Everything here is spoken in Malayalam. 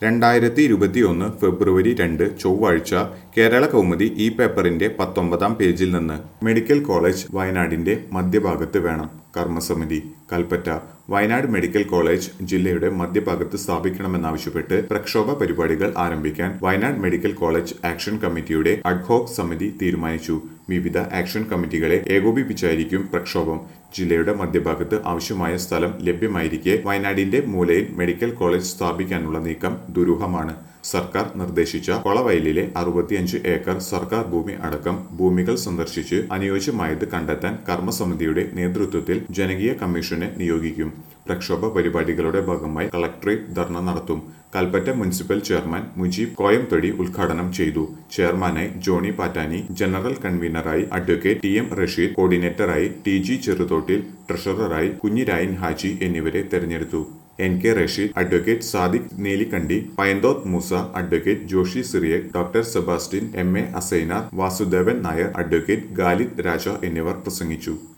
രണ്ടായിരത്തി ഇരുപത്തിയൊന്ന് ഫെബ്രുവരി രണ്ട് ചൊവ്വാഴ്ച കേരള കൗമുദി ഈ പേപ്പറിന്റെ പത്തൊമ്പതാം പേജിൽ നിന്ന് മെഡിക്കൽ കോളേജ് വയനാടിന്റെ മധ്യഭാഗത്ത് വേണം കർമ്മസമിതി കൽപ്പറ്റ വയനാട് മെഡിക്കൽ കോളേജ് ജില്ലയുടെ മധ്യഭാഗത്ത് സ്ഥാപിക്കണമെന്നാവശ്യപ്പെട്ട് പ്രക്ഷോഭ പരിപാടികൾ ആരംഭിക്കാൻ വയനാട് മെഡിക്കൽ കോളേജ് ആക്ഷൻ കമ്മിറ്റിയുടെ അഡ്ഹോക് സമിതി തീരുമാനിച്ചു വിവിധ ആക്ഷൻ കമ്മിറ്റികളെ ഏകോപിപ്പിച്ചായിരിക്കും പ്രക്ഷോഭം ജില്ലയുടെ മധ്യഭാഗത്ത് ആവശ്യമായ സ്ഥലം ലഭ്യമായിരിക്കെ വയനാടിന്റെ മൂലയിൽ മെഡിക്കൽ കോളേജ് സ്ഥാപിക്കാനുള്ള നീക്കം ദുരൂഹമാണ് സർക്കാർ നിർദ്ദേശിച്ച കൊളവയലിലെ അറുപത്തിയഞ്ച് ഏക്കർ സർക്കാർ ഭൂമി അടക്കം ഭൂമികൾ സന്ദർശിച്ച് അനുയോജ്യമായത് കണ്ടെത്താൻ കർമ്മസമിതിയുടെ നേതൃത്വത്തിൽ ജനകീയ കമ്മീഷനെ നിയോഗിക്കും പ്രക്ഷോഭ പരിപാടികളുടെ ഭാഗമായി കളക്ടറേറ്റ് ധർണ നടത്തും കൽപ്പറ്റ മുനിസിപ്പൽ ചെയർമാൻ മുജീബ് കോയംതൊടി ഉദ്ഘാടനം ചെയ്തു ചെയർമാനായി ജോണി പാറ്റാനി ജനറൽ കൺവീനറായി അഡ്വക്കേറ്റ് ടി എം റഷീദ് കോർഡിനേറ്ററായി ടി ജി ചെറുതോട്ടിൽ ട്രഷററായി കുഞ്ഞിരായൻ ഹാജി എന്നിവരെ തെരഞ്ഞെടുത്തു N K Rasheed advocate Sadiq Neelikandi Payanthoth Moosa advocate Joshi Cyriac doctor Sebastian M A Asainar Vasudevan Nair advocate Khalid Raja എന്നിവർ പ്രസംഗിച്ചു